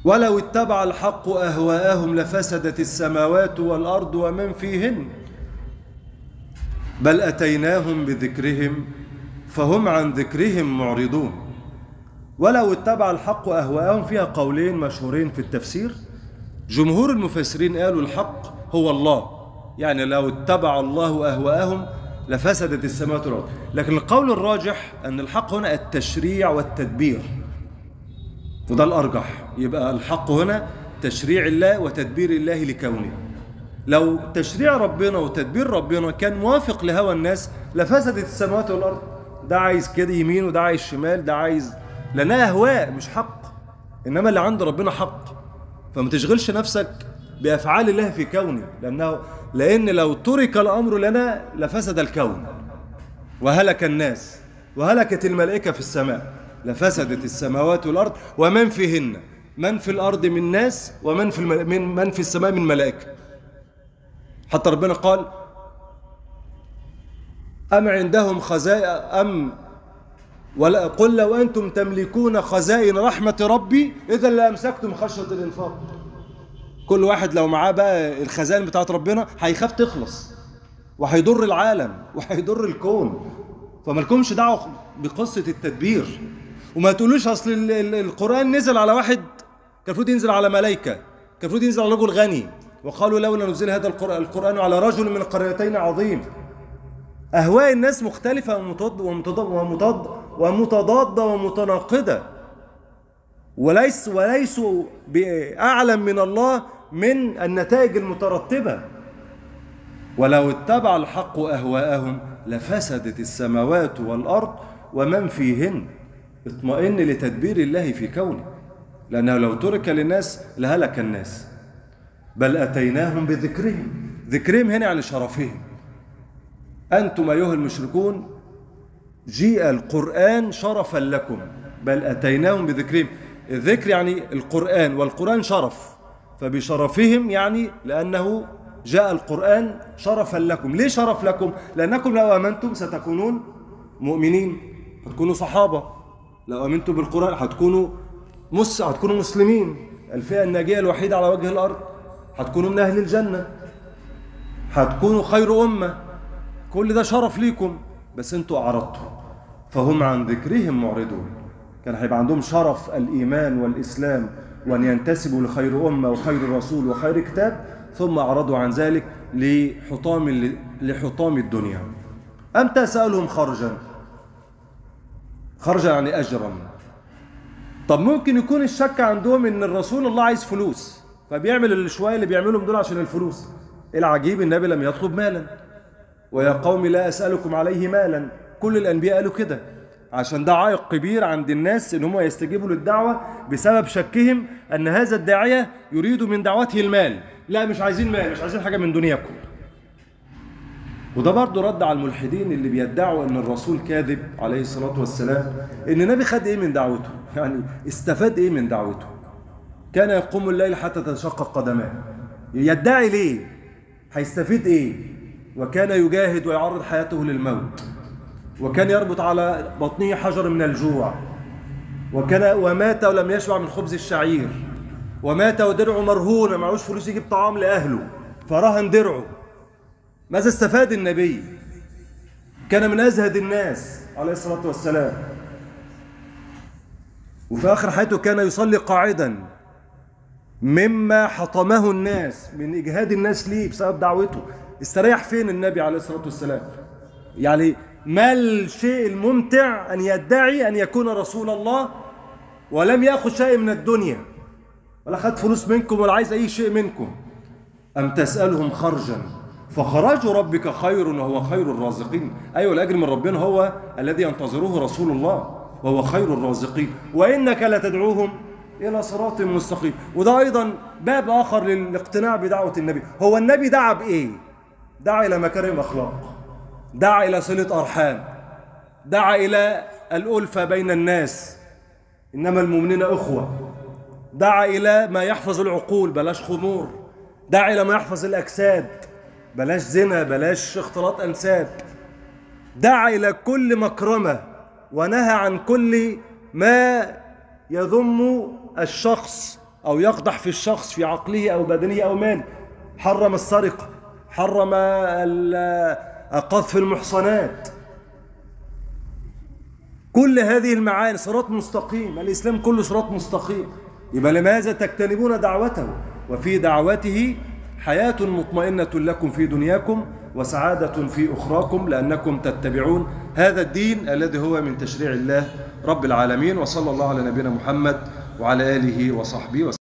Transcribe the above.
ولو اتبع الحق أهواءهم لفسدت السماوات والأرض ومن فيهن بل أتيناهم بذكرهم فهم عن ذكرهم معرضون ولو اتبع الحق أهواءهم فيها قولين مشهورين في التفسير جمهور المفسرين قالوا الحق هو الله يعني لو اتبع الله أهواءهم لفسدت السماوات والأرض لكن القول الراجح أن الحق هنا التشريع والتدبير وده الأرجح يبقى الحق هنا تشريع الله وتدبير الله لكونه لو تشريع ربنا وتدبير ربنا كان موافق لهوى الناس لفسدت السماوات والأرض ده عايز كده يمين وده عايز شمال ده عايز لأنها أهواء مش حق إنما اللي عند ربنا حق فما تشغلش نفسك بأفعال الله في كونه لأنه لأن لو ترك الأمر لنا لفسد الكون وهلك الناس وهلكت الملائكة في السماء لفسدت السماوات والأرض ومن فيهن من في الأرض من ناس ومن في المل... من من في السماء من ملائكة حتى ربنا قال أم عندهم خزائن أم ولا قل لو أنتم تملكون خزائن رحمة ربي إذا لأمسكتم خشية الإنفاق كل واحد لو معاه بقى الخزائن بتاعت ربنا هيخاف تخلص وهيضر العالم وهيضر الكون فمالكمش دعوة بقصة التدبير وما تقولوش أصل ال- ال- القرآن نزل على واحد كان المفروض ينزل على ملائكة كان المفروض ينزل على رجل غني وقالوا لولا نزل هذا القرآن, القرآن على رجل من القريتين عظيم أهواء الناس مختلفة ومتض ومتض ومتض ومتضادة ومتناقضة وليس وليسوا بأعلم من الله من النتائج المترتبة ولو اتبع الحق أهواءهم لفسدت السماوات والأرض ومن فيهن اطمئن لتدبير الله في كونه لأنه لو ترك للناس لهلك الناس بل أتيناهم بذكرهم ذكرهم هنا يعني شرفهم أنتم أيها المشركون جيء القرآن شرفا لكم بل أتيناهم بذكرهم الذكر يعني القرآن والقرآن شرف فبشرفهم يعني لأنه جاء القرآن شرفا لكم ليه شرف لكم؟ لأنكم لو آمنتم ستكونون مؤمنين هتكونوا صحابة لو آمنتم بالقرآن هتكونوا مس هتكونوا مسلمين الفئة الناجية الوحيدة على وجه الأرض هتكونوا من أهل الجنة هتكونوا خير أمة كل ده شرف ليكم بس انتوا أعرضتم فهم عن ذكرهم معرضون كان هيبقى عندهم شرف الإيمان والإسلام وأن ينتسبوا لخير أمة وخير رسول وخير كتاب ثم أعرضوا عن ذلك لحطام لحطام الدنيا أم تسألهم خرجا خرجا يعني أجرا طب ممكن يكون الشك عندهم ان الرسول الله عايز فلوس فبيعمل الشوية اللي بيعملهم دول عشان الفلوس العجيب النبي لم يطلب مالا ويا قوم لا أسألكم عليه مالا كل الأنبياء قالوا كده عشان ده عائق كبير عند الناس ان هم يستجيبوا للدعوة بسبب شكهم ان هذا الداعية يريد من دعوته المال لا مش عايزين مال مش عايزين حاجة من دنياكم وده برضه رد على الملحدين اللي بيدعوا ان الرسول كاذب عليه الصلاة والسلام ان النبي خد ايه من دعوته يعني استفاد ايه من دعوته كان يقوم الليل حتى تشقق قدماه يدعي ليه هيستفيد ايه وكان يجاهد ويعرض حياته للموت وكان يربط على بطنه حجر من الجوع وكان ومات ولم يشبع من خبز الشعير ومات ودرعه مرهون معهوش فلوس يجيب طعام لأهله فرهن درعه ماذا استفاد النبي كان من أزهد الناس عليه الصلاة والسلام وفي آخر حياته كان يصلي قاعدا مما حطمه الناس من إجهاد الناس ليه بسبب دعوته استريح فين النبي عليه الصلاة والسلام يعني ما الشيء الممتع أن يدعي أن يكون رسول الله ولم يأخذ شيء من الدنيا ولا خد فلوس منكم ولا عايز أي شيء منكم أم تسألهم خرجا فخراج ربك خير وهو خير الرازقين أيوة الأجر من ربنا هو الذي ينتظره رسول الله وهو خير الرازقين وإنك لتدعوهم إلى صراط مستقيم وده أيضا باب آخر للاقتناع بدعوة النبي هو النبي دعا بإيه؟ دعا إلى مكارم أخلاق دعا إلى صلة أرحام دعا إلى الألفة بين الناس إنما المؤمنين أخوة دعا إلى ما يحفظ العقول بلاش خمور دعا إلى ما يحفظ الأجساد بلاش زنا بلاش اختلاط أنساب دعا إلى كل مكرمة ونهى عن كل ما يذم الشخص أو يقدح في الشخص في عقله أو بدنه أو ماله حرم السرقة حرم ال- قذف المحصنات كل هذه المعاني صراط مستقيم الإسلام كله صراط مستقيم يبقى لماذا تجتنبون دعوته وفي دعوته حياة مطمئنة لكم في دنياكم وسعادة في أخراكم لأنكم تتبعون هذا الدين الذي هو من تشريع الله رب العالمين وصلى الله على نبينا محمد وعلى آله وصحبه وسلم